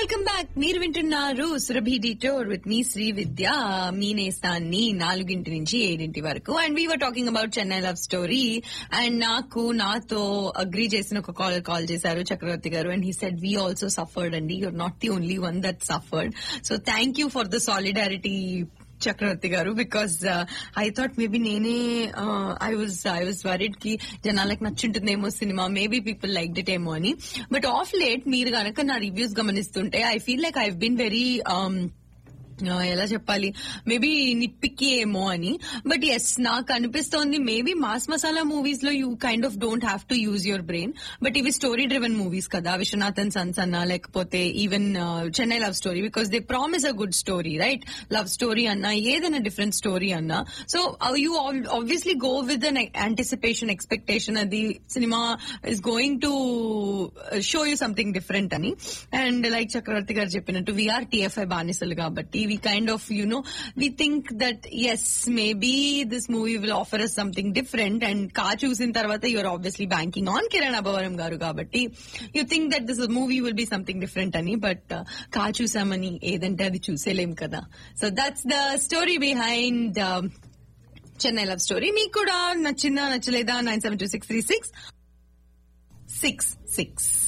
welcome back మీరు వింటున్నారు Surabhi detour with me Sri Vidya మీ నేస్తాన్ని నాలుగింటి నుంచి ఏడింటి వరకు and we were talking about Chennai love story and నాకు నాతో అగ్రీ చేసిన ఒక కాల్ కాల్ చేశారు చక్రవర్తి గారు and he said we also suffered అండి you're not the only one that suffered so thank you for the solidarity Chakravarthi గారు బికాస్ ఐ థాట్ మేబీ నేనే I was I was worried కి జనాలకు నచ్చుంటుందేమో సినిమా మేబీ పీపుల్ లైక్ ఇట్ ఏమో అని but of late మీరు గనక నా రివ్యూస్ గమనిస్తుంటే I feel like I been very ఎలా చెప్పాలి మేబీ నిప్పికి ఏమో అని బట్ ఎస్ నాకు అనిపిస్తోంది మేబీ మాస్ మసాలా మూవీస్ లో you kind of don't have to use your brain but ఇవి స్టోరీ డ్రివెన్ మూవీస్ కదా విశ్వనాథన్ సన్స్ అన్నా లేకపోతే even Chennai love story because they promise a good story right love story అన్నా ఏదైనా different story అన్నా so you obviously go with an anticipation expectation అది సినిమా is going to show you something different అని and like Chakravarthi గారు చెప్పినట్టు we are TFI బానిసలు కాబట్టి we kind of, you know, we think that yes, maybe this movie will offer us something different and కా చూసిన తర్వాత you're obviously banking on Kiran అభవరం గారు కాబట్టి you think that this movie will be something different అని but కా చూసామని ఏదంటే అది చూసేలేం కదా so that's the story behind Chennai love story మీకు కూడా నచ్చిందా నచ్చలేదా nine seven two six three six six six